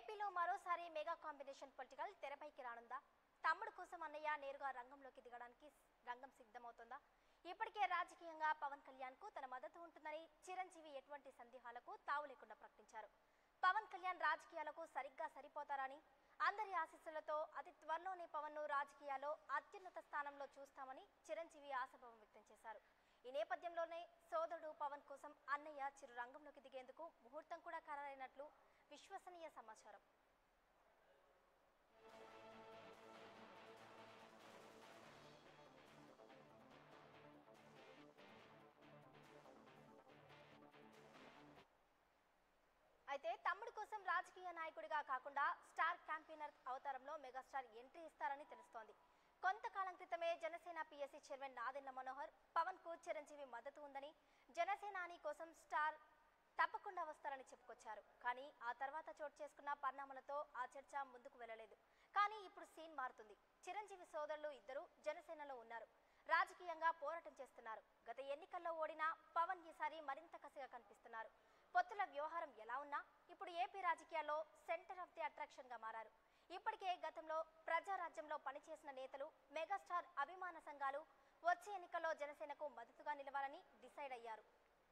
ఏపీలో మరోసారి mega combination political తెరపైకి రానుందా తమ్ముడు కోసం అన్నయ్య నేరుగా రంగంలోకి దిగడానికి రంగం సిద్ధమవుతుందా ఇప్పటికే రాజకీయంగా పవన్ కళ్యాణ్ కు తన మద్దతు ఉంటుందని చిరంజీవి ఎటువంటి సందేహాలకు తావు లేకుండా ప్రకటించారు పవన్ కళ్యాణ్ రాజకీయాలకు సరిగ్గా సరిపోతారని అందరి ఆశీస్సులతో అతి త్వరలోనే పవన్ ను రాజకీయాల్లో అత్యున్నత స్థానంలో చూస్తామని చిరంజీవి ఆశాభావం వ్యక్తం చేశారు ఈ నేపథ్యంలోనే సోదరుడు పవన్ కోసం అన్నయ్య చిరు రంగంలోకి దిగేందుకు ముహూర్తం కూడా ఖరారైనట్లు విశ్వసనీయ సమాచారం అయితే తమ్ముడు కోసం రాజకీయ నాయకుడిగా కాకుండా స్టార్ క్యాంపెయినర్ అవతారంలో మెగాస్టార్ ఎంట్రీ ఇస్తారని తెలుస్తోంది కొంతకాలం క్రితమే జనసేన పిఎస్సి చైర్మన్ నాదెండ్ల మనోహర్ పవన్ కు చిరంజీవి మద్దతు ఉందని జనసేనాని కోసం స్టార్ తప్పకుండా వస్తారని చెప్పుకొచ్చారు కానీ ఆ తర్వాత చోటు చేసుకున్న పరిణామాలతో ఆ చర్చ ముందుకు వెళ్ళలేదు కానీ ఇప్పుడు సీన్ మారుతుంది చిరంజీవి సోదరులు ఇద్దరు జనసేనలో ఉన్నారు రాజకీయంగా పోరాటం చేస్తున్నారు గత ఎన్నికల్లో ఓడిన పవన్ ఈసారి మరింత కసిగా కనిపిస్తున్నారు పొత్తుల వ్యవహారం ఎలా ఉన్నా ఇప్పుడు ఏపీ రాజకీయాల్లో సెంటర్ ఆఫ్ ది అట్రాక్షన్ గా మారారు ఇప్పటికే గతంలో ప్రజారాజ్యంలో పనిచేసిన నేతలు మెగాస్టార్ అభిమాన సంఘాలు వచ్చే ఎన్నికల్లో జనసేనకు మద్దతుగా నిలవాలని డిసైడ్ అయ్యారు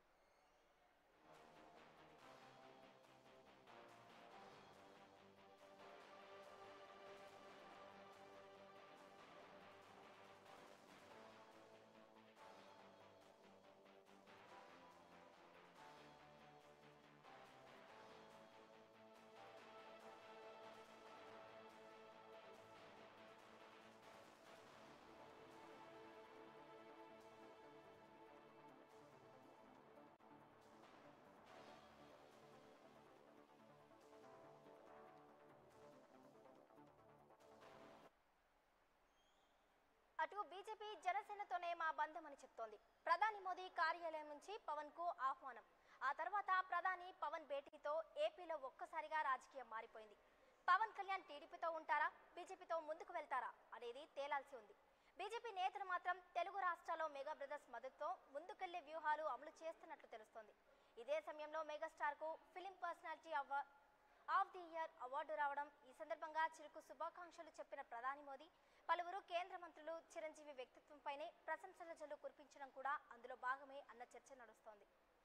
అటు బీజేపీ జనసేనతోనే మా బంధం అని చెప్తోంది ప్రధాని మోదీ కార్యాలయం నుంచి పవన్ కు ఆహ్వానం ఆ తర్వాత ప్రధాని పవన్ భేటీతో ఏపీలో ఒక్కసారిగా రాజకీయం మారిపోయింది పవన్ కళ్యాణ్ టీడీపీతో ఉంటారా బీజేపీతో ముందుకు వెళ్తారా అనేది తేలాల్సి ఉంది బీజేపీ నేతలు మాత్రం తెలుగు రాష్ట్రాల్లో మెగా బ్రదర్స్ మద్దతుతో ముందుకెళ్లే వ్యూహాలు అమలు చేస్తున్నట్లు తెలుస్తోంది ఇదే సమయంలో మెగాస్టార్ కు film personality award of the year award రావడం ఈ సందర్భంగా చిరుకు శుభాకాంక్షలు చెప్పిన ప్రధాని మోదీ పలువురు కేంద్ర మంత్రులు చిరంజీవి వ్యక్తిత్వంపైనే ప్రశంసల జల్లు కురిపించడం కూడా అందులో భాగమే అన్న చర్చ నడుస్తోంది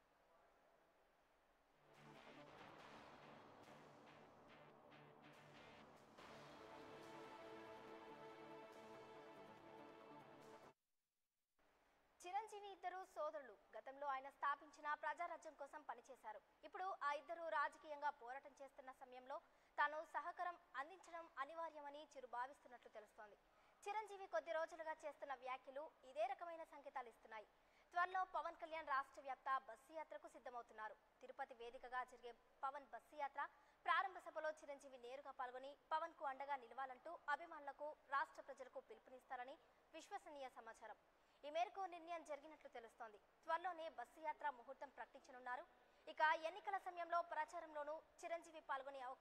చిరంజీవి ఇద్దరు సోదరులు గతంలో ఆయన స్థాపించిన ప్రజారాజ్యం కోసం పనిచేశారు ఇప్పుడు ఆ ఇద్దరు రాజకీయంగా పోరాటం చేస్తున్న సమయంలో తాను సహకారం అందించడం అనివార్యమని చిరు భావిస్తున్నట్లు తెలుస్తోంది చిరంజీవి కొద్ది రోజులుగా చేస్తున్న వ్యాఖ్యలు ఇదే రకమైన సంకేతాలు ఇస్తున్నాయి త్వరలో పవన్ కళ్యాణ్ రాష్ట్ర వ్యాప్త బస్సు యాత్రకు సిద్ధమవుతున్నారు తిరుపతి వేదికగా జరిగే పవన్ బస్సు యాత్ర ప్రారంభ సభలో చిరంజీవి నేరుగా పాల్గొని పవన్ కు అండగా నిలవాలంటూ అభిమానులకు రాష్ట్ర ప్రజలకు పిలుపునిస్తారని విశ్వసనీయ సమాచారం ఈ మేరకు నిర్ణయం జరిగినట్లు తెలుస్తోంది త్వరలోనే బస్సు యాత్ర ముహూర్తం ప్రకటించనున్నారు ఇక ఎన్నికల సమయంలో ప్రచారంలోనూ చిరంజీవి పాల్గొనే అవకాశం